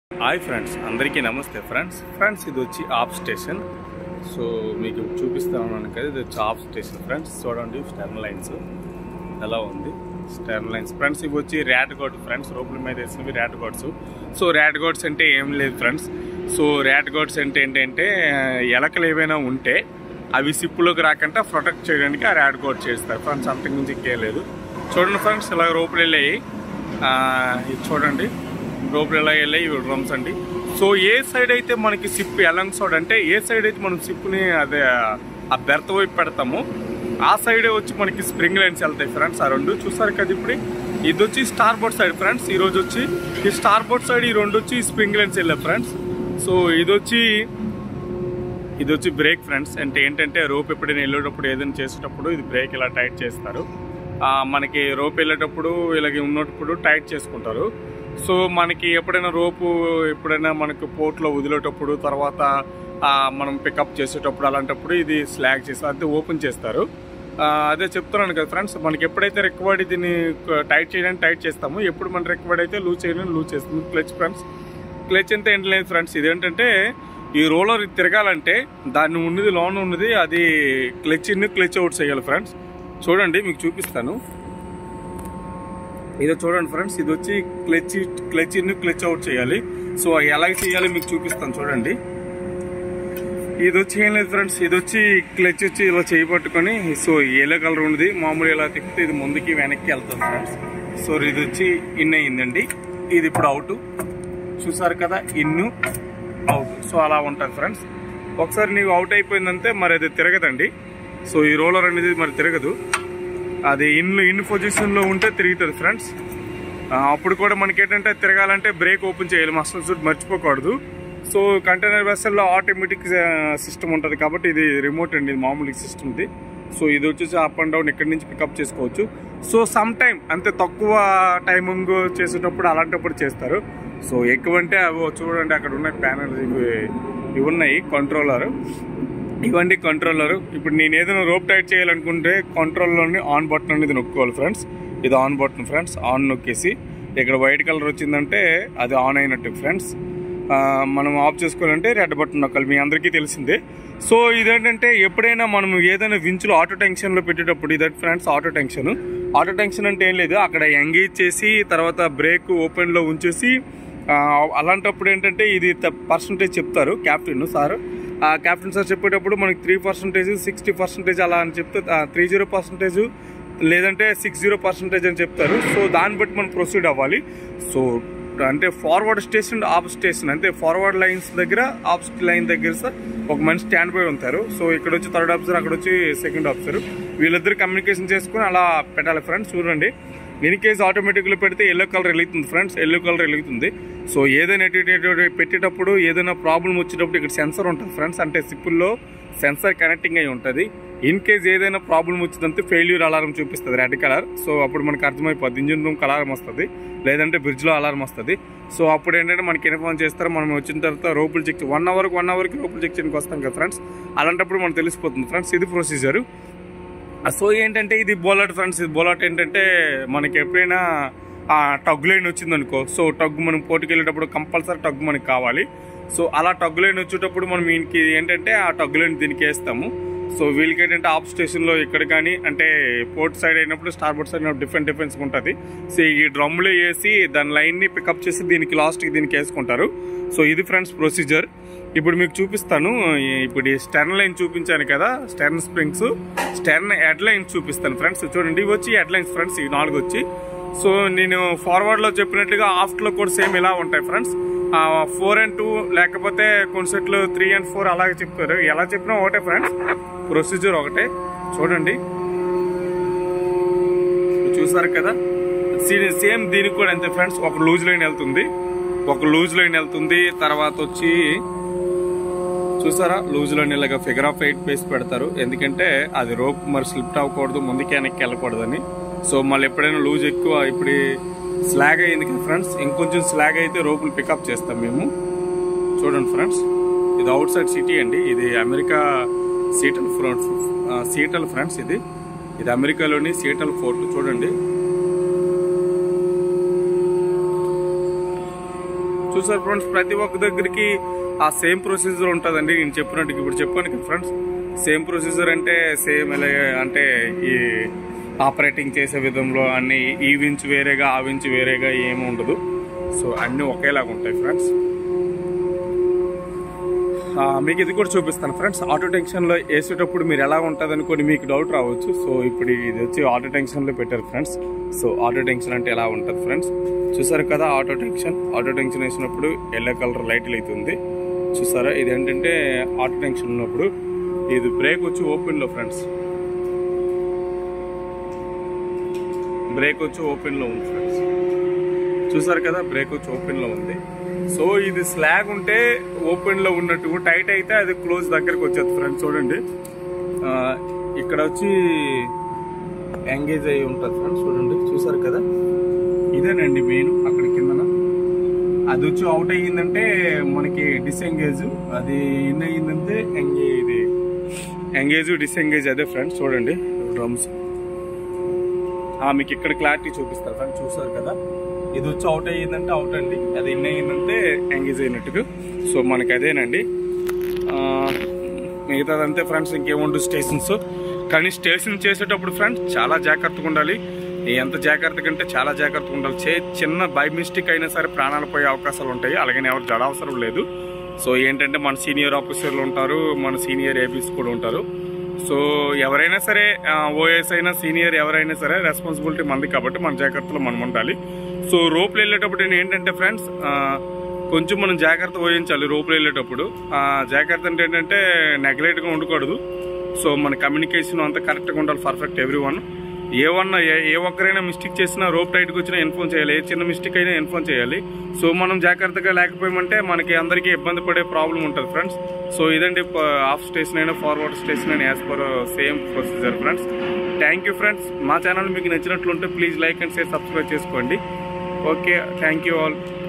hi friends అందరికీ నమస్తే friends friends ఇది వచ్చి ఆఫ్ స్టేషన్ సో మీకు చూపిస్తా ఉన్నాను కదా ఇది వచ్చి ఆఫ్ స్టేషన్ ఫ్రెండ్స్ చూడండి స్టెర్న్ లైన్స్ ఎలా ఉంది స్టెర్న్ లైన్స్ ఫ్రెండ్స్ ఇవి వచ్చి ర్యాట్ గోడ్ ఫ్రెండ్స్ రోడ్ల మీద వేసినవి rat guards so rat guards అంటే ఏం లేదు ఫ్రెండ్స్ సో ర్యాట్ గోడ్స్ అంటే ఏంటంటే ఎలకలు ఏవైనా ఉంటే అవి సిప్పులోకి రాకుండా ప్రొటెక్ట్ చేయడానికి ఆ ర్యాట్ గోడ్ చేస్తారు ఫ్రెండ్స్ అంతకు మించి ఇంకేం లేదు చూడండి ఫ్రెండ్స్ ఇలా రోపులు వెళ్ళాయి ఆ, ఇది చూడండి రోపులు ఎలా వెళ్ళాయి ఇవి డ్రమ్స్ అండి సో ఏ సైడ్ అయితే మనకి సిప్ ఎలంగ్ సైడ్ అంటే ఏ సైడ్ అయితే మనం సిప్ని అదే ఆ బెర్త్ వైపు పెడతామో ఆ సైడే వచ్చి మనకి స్ప్రింగ్ లైన్స్ వెళ్తాయి ఫ్రెండ్స్ ఆ రెండు చూసారు కదా ఇప్పుడు ఇది వచ్చి స్టార్ బోర్డ్ సైడ్ ఫ్రెండ్స్ ఈ రోజు వచ్చి ఈ స్టార్ బోర్డ్ సైడ్ ఈ రెండు వచ్చి స్ప్రింగ్ లైన్స్ వెళ్ళాయి ఫ్రెండ్స్ సో ఇది వచ్చి ఇది వచ్చి బ్రేక్ ఫ్రెండ్స్ అంటే ఏంటంటే రోప్ ఎప్పుడైనా వెళ్ళేటప్పుడు ఏదైనా చేసేటప్పుడు ఇది బ్రేక్ ఇలా టైట్ చేస్తారు ఆ, మనకి రోప్ వెళ్ళేటప్పుడు ఇలాగ ఉన్నప్పుడు టైట్ చేసుకుంటారు సో మనకి ఎప్పుడైనా రోపు ఎప్పుడైనా మనకు పోర్ట్లో వదిలేటప్పుడు తర్వాత ఆ, మనం పికప్ చేసేటప్పుడు అలాంటప్పుడు ఇది స్లాగ్ చేసి అంటే ఓపెన్ చేస్తారు ఆ, అదే చెప్తున్నాను కదా ఫ్రెండ్స్ మనకి ఎప్పుడైతే రిక్వర్డ్ దీన్ని టైట్ చేయడానికి టైట్ చేస్తామో ఎప్పుడు మన రిక్వర్డ్ అయితే లూజ్ చేయడానికి లూజ్ చేస్తుంది క్లచ్ ఫ్రెండ్స్ క్లచ్ అంటే ఏంటి లేదు ఫ్రెండ్స్ ఇదేంటంటే ఈ రోలర్ తిరగాలంటే దాన్ని ఉన్నది లోన్ ఉన్నది అది క్లచ్ ఇన్ క్లచ్ అవుట్ చేయాలి ఫ్రెండ్స్ చూడండి మీకు చూపిస్తాను ఇది చూడండి ఫ్రెండ్స్ ఇది వచ్చి clutch clutch in clutch out చేయాలి సో ఎలా చేయాలి మీకు చూపిస్తాను చూడండి ఇది వచ్చి ఏం లేదు ఫ్రెండ్స్ ఇది వచ్చి క్లచ్ వచ్చి ఇలా చేయి పట్టుకొని సో ఎల్లో కలర్ ఉన్నది మామూలు ఇలా తిప్పితే ఇది ముందుకి వెనక్కి వెళ్తుంది ఫ్రెండ్స్ సో ఇది వచ్చి ఇన్ అయిందండి ఇది ఇప్పుడు అవుట్ చూసారు కదా ఇన్ను అవుట్ సో అలా ఉంటుంది ఫ్రెండ్స్ ఒకసారి నీవు అవుట్ అయిపోయిందంటే మరి అది తిరగదండి సో ఈ రోలర్ అనేది మరి తిరగదు అది ఇన్ ఇన్ పొజిషన్లో ఉంటే తిరుగుతుంది ఫ్రెండ్స్ ఆ, అప్పుడు కూడా మనకి ఏంటంటే తిరగాలంటే బ్రేక్ ఓపెన్ చేయాలి మస్టల్ సూట్ మర్చిపోకూడదు సో కంటైనర్ వెసల్లో ఆటోమేటిక్ సిస్టమ్ ఉంటుంది కాబట్టి ఇది రిమోట్ అండి ఇది మామూలు సిస్టమ్ ఇది సో ఇది వచ్చేసి అప్ అండ్ డౌన్ ఇక్కడి నుంచి పికప్ చేసుకోవచ్చు సో సమ్ టైం అంతే తక్కువ టైమింగ్ చేసేటప్పుడు అలాంటప్పుడు చేస్తారు సో ఎక్కువ అంటే అవి చూడండి అక్కడ ఉన్న ప్యానల్ ఇవి ఇవి ఉన్నాయి కంట్రోలర్ ఇవ్వండి కంట్రోలర్ ఇప్పుడు నేను ఏదైనా రోప్ టైట్ చేయాలనుకుంటే కంట్రోల్లోని ఆన్ బటన్ అనేది నొక్కోవాలి ఫ్రెండ్స్ ఇది ఆన్ బటన్ ఫ్రెండ్స్ ఆన్ నొక్కేసి ఇక్కడ వైట్ కలర్ వచ్చిందంటే అది ఆన్ అయినట్టు ఫ్రెండ్స్ ఆ, మనం ఆఫ్ చేసుకోవాలంటే రెడ్ బటన్ నొక్కాలి మీ అందరికీ తెలిసిందే సో ఇదేంటంటే ఎప్పుడైనా మనం ఏదైనా వించులు ఆటో టెన్షన్లో పెట్టేటప్పుడు ఇదే friends auto tension auto tension అంటే ఏం లేదు అక్కడ ఎంగేజ్ చేసి తర్వాత బ్రేక్ ఓపెన్లో ఉంచేసి ఆ, అలాంటప్పుడు ఏంటంటే ఇది పర్సంటేజ్ చెప్తారు క్యాప్టెన్ సార్ ఆ క్యాప్టెన్ సార్ చెప్పేటప్పుడు మనకి త్రీ పర్సెంటేజ్ సిక్స్టీ పర్సెంటేజ్ అలా అని చెప్తే త్రీ జీరో పర్సెంటేజ్ లేదంటే సిక్స్ జీరో పర్సెంటేజ్ అని చెప్తారు సో దాన్ని బట్టి మనం ప్రొసీడ్ అవ్వాలి సో అంటే ఫార్వర్డ్ స్టేషన్ ఆప్ స్టేషన్ అంటే ఫార్వర్డ్ లైన్స్ దగ్గర ఆప్ లైన్ దగ్గర సార్ ఒక మనిషి స్టాండ్ బై ఉంటారు సో ఇక్కడ వచ్చి థర్డ్ ఆఫీసర్ అక్కడ వచ్చి సెకండ్ ఆఫీసర్ వీళ్ళిద్దరు కమ్యూనికేషన్ చేసుకుని అలా పెట్టాలి ఫ్రెండ్స్ చూడండి ఇన్ కేసు ఆటోమేటిక్లో పెడితే ఎల్లో కలర్ వెలుగుతుంది ఫ్రెండ్స్ ఎల్లో కలర్ వెలుగుతుంది సో ఏదైనా ఎటు- ఎటు- ఎటు పెట్టేటప్పుడు ఏదైనా ప్రాబ్లం వచ్చేటప్పుడు ఇక్కడ సెన్సర్ ఉంటుంది ఫ్రెండ్స్ అంటే సిప్పుల్లో సెన్సర్ కనెక్టింగ్ అయి ఉంటుంది ఇన్ కేస్ ఏదైనా ప్రాబ్లం వచ్చిందంటే ఫెయిల్యూర్ అలారం చూపిస్తుంది రెడ్ కలర్ సో అప్పుడు మనకు అర్థమైపోద్ది ఇంజిన్ రూమ్ అలారం వస్తుంది లేదంటే బ్రిడ్జ్లో అలారం వస్తుంది సో అప్పుడు ఏంటంటే మనకి ఇన్ఫార్మ్ చేస్తారు మనం వచ్చిన తర్వాత రోపులు చెక్ వన్ అవర్కి వన్ అవర్కి రోపులు చెక్ చేయడానికి వస్తాం కదా ఫ్రెండ్స్ అలాంటప్పుడు మనకు తెలిసిపోతుంది ఫ్రెండ్స్ ఇది ప్రొసీజర్ సో ఏంటంటే ఇది బోలాట్ ఫ్రెండ్స్ ఇది బోలాట్ ఏంటంటే మనకి ఎప్పుడైనా ఆ టగ్ లైన్ వచ్చింది అనుకో సో టగ్ మనం పోటీకి వెళ్ళేటప్పుడు కంపల్సరీ టగ్ మనకి కావాలి సో అలా టగ్ లైన్ వచ్చేటప్పుడు మనం దీనికి ఏంటంటే ఆ టగ్ లైన్ దీనికి వేస్తాము సో వీళ్ళకి ఏంటంటే ఆఫ్ స్టేషన్లో ఇక్కడ కానీ అంటే పోర్ట్ సైడ్ అయినప్పుడు స్టార్ బోర్డ్ సైడ్ అయినప్పుడు డిఫరెంట్ డిఫరెన్స్ ఉంటుంది సో ఈ డ్రమ్లో వేసి దాని లైన్ని పికప్ చేసి దీనికి లాస్ట్కి దీనికి వేసుకుంటారు సో ఇది ఫ్రెండ్స్ ప్రొసీజర్ ఇప్పుడు మీకు చూపిస్తాను ఈ- ఇప్పుడు ఈ స్టెర్న్ లైన్ చూపించాను కదా stern springs stern head lines చూపిస్తాను ఫ్రెండ్స్ చూడండి ఇవి వచ్చి హెడ్ లైన్స్ ఫ్రెండ్స్ ఈ నాలుగు వచ్చి సో నేను ఫార్వర్డ్ లో చెప్పినట్టుగా ఆఫ్ట్ లో కూడా సేమ్ ఇలా ఉంటాయి ఫ్రెండ్స్ ఫోర్ అండ్ టూ లేకపోతే కొన్ని సెట్లు త్రీ అండ్ ఫోర్ అలాగే చెప్తారు ఎలా చెప్పినా ఒకటే ఫ్రెండ్స్ ప్రొసీజర్ ఒకటే చూడండి చూసారు కదా సేమ్ దీనికి కూడా అంతే ఫ్రెండ్స్ ఒక లూజ్ లైన్ వెళ్తుంది ఒక లూజ్ లైన్ వెళ్తుంది తర్వాత వచ్చి చూసారా లూజ్ లైన్ ఇలాగ ఫిగర్ ఆఫ్ ఎయిట్ పేస్ పెడతారు ఎందుకంటే అది రోప్ మరి స్లిప్ అవ్వకూడదు ముందుకి వెనక్కి వెళ్ళకూడదని సో మళ్ళీ ఎప్పుడైనా లూజ్ ఎక్కువ ఇప్పుడు స్లాగ్ అయింది కదా ఫ్రెండ్స్ ఇంకొంచెం స్లాగ్ అయితే రోపులు పికప్ చేస్తాం మేము చూడండి ఫ్రెండ్స్ ఇది అవుట్ సైడ్ సిటీ అండి ఇది America Seattle front Seattle friends ఇది ఇది అమెరికాలోని సీటల్ ఫోర్ట్ చూడండి చూసారు ఫ్రెండ్స్ ప్రతి ఒక్క దగ్గరికి ఆ సేమ్ ప్రొసీజర్ ఉంటుందండి నేను చెప్పినట్టు ఇప్పుడు చెప్పాను కదా ఫ్రెండ్స్ సేమ్ ప్రొసీజర్ అంటే సేమ్ ఎలా అంటే ఈ ఆపరేటింగ్ చేసే విధంలో అన్ని ఈ వించ్ వేరేగా ఆ వించ్ వేరేగా ఏమి ఉండదు సో అన్నీ ఒకేలాగా ఉంటాయి ఫ్రెండ్స్ ఆ, మీకు ఇది కూడా చూపిస్తాను ఫ్రెండ్స్ ఆటో టెన్షన్లో వేసేటప్పుడు మీరు ఎలా ఉంటుంది అనుకోని మీకు డౌట్ రావచ్చు సో ఇప్పుడు ఇది వచ్చి ఆటో టెన్షన్లో పెట్టారు ఫ్రెండ్స్ సో ఆటో టెన్షన్ అంటే ఎలా ఉంటుంది ఫ్రెండ్స్ చూసారు కదా ఆటో టెన్షన్ ఆటో టెన్షన్ వేసినప్పుడు ఎల్లో కలర్ లైట్ అవుతుంది చూసారా ఇది ఏంటంటే ఆటో టెన్షన్ ఉన్నప్పుడు ఇది బ్రేక్ వచ్చి ఓపెన్లో ఫ్రెండ్స్ బ్రేక్ వచ్చి ఓపెన్లో ఉంది ఫ్రెండ్స్ చూసారు కదా బ్రేక్ వచ్చి ఓపెన్ లో ఉంది సో ఇది స్లాగ్ ఉంటే ఓపెన్ లో ఉన్నట్టు టైట్ అయితే అది క్లోజ్ దగ్గరకు వచ్చేది ఫ్రెండ్స్ చూడండి ఆ, ఇక్కడ వచ్చి ఎంగేజ్ అయి ఉంటుంది ఫ్రెండ్స్ చూడండి చూసారు కదా ఇదేనండి మెయిన్ అక్కడ కిందన అది వచ్చి అవుట్ అయ్యిందంటే మనకి డిసెంగేజ్ అది ఇన్ అయ్యిందంటే ఎంగే ఇది ఎంగేజ్ డిసెంగేజ్ అదే ఫ్రెండ్స్ చూడండి డ్రమ్స్ ఆ, మీకు ఇక్కడ క్లారిటీ చూపిస్తారు ఫ్రెండ్స్ చూసారు కదా ఇది వచ్చి అవుట్ అయ్యిందంటే అవుట్ అండి అది ఇన్ అయ్యిందంటే ఎంగేజ్ అయినట్టుగా సో మనకి అదేనండి ఆ, మిగతాదంతే ఫ్రెండ్స్ ఇంకేముండు స్టేషన్స్ కానీ స్టేషన్ చేసేటప్పుడు ఫ్రెండ్స్ చాలా జాగ్రత్తగా ఉండాలి ఎంత జాగ్రత్తగా అంటే చాలా జాగ్రత్తగా ఉండాలి చే చిన్న బై మిస్టేక్ అయినా సరే ప్రాణాలు పోయే అవకాశాలు ఉంటాయి అలాగని ఎవరు జడ అవసరం లేదు సో ఏంటంటే మన సీనియర్ ఆఫీసర్లు ఉంటారు మన సీనియర్ ఏబీస్ కూడా ఉంటారు సో ఎవరైనా సరే ఓఎస్ అయినా సీనియర్ ఎవరైనా సరే రెస్పాన్సిబిలిటీ మంది కాబట్టి మన జాగ్రత్తలో మనం ఉండాలి సో రోప్లు వెళ్ళేటప్పుడు నేను ఏంటంటే ఫ్రెండ్స్ కొంచెం మనం జాగ్రత్త వహించాలి రోప్లు వెళ్ళేటప్పుడు ఆ, జాగ్రత్త అంటే ఏంటంటే నెగ్లెక్ట్గా ఉండకూడదు సో మన కమ్యూనికేషన్ అంతా కరెక్ట్గా ఉండాలి perfect everyone a one ఏ- ఏ ఒక్కరైనా మిస్టేక్ చేసినా రోప్ టైట్కి వచ్చినా ఇన్ఫార్మ్ చేయాలి ఏ చిన్న మిస్టేక్ అయినా ఇన్ఫార్మ్ చేయాలి సో మనం జాగ్రత్తగా లేకపోయామంటే మనకి అందరికీ ఇబ్బంది పడే ప్రాబ్లం ఉంటుంది ఫ్రెండ్స్ సో ఇదండి ఆఫ్ స్టేషన్ అయినా ఫార్వర్డ్ స్టేషన్ అయినా as per same procedure friends thank you friends మా ఛానల్ మీకు నచ్చినట్లుంటే please like and share subscribe చేసుకోండి ఓకే థ్యాంక్ యూ ఆల్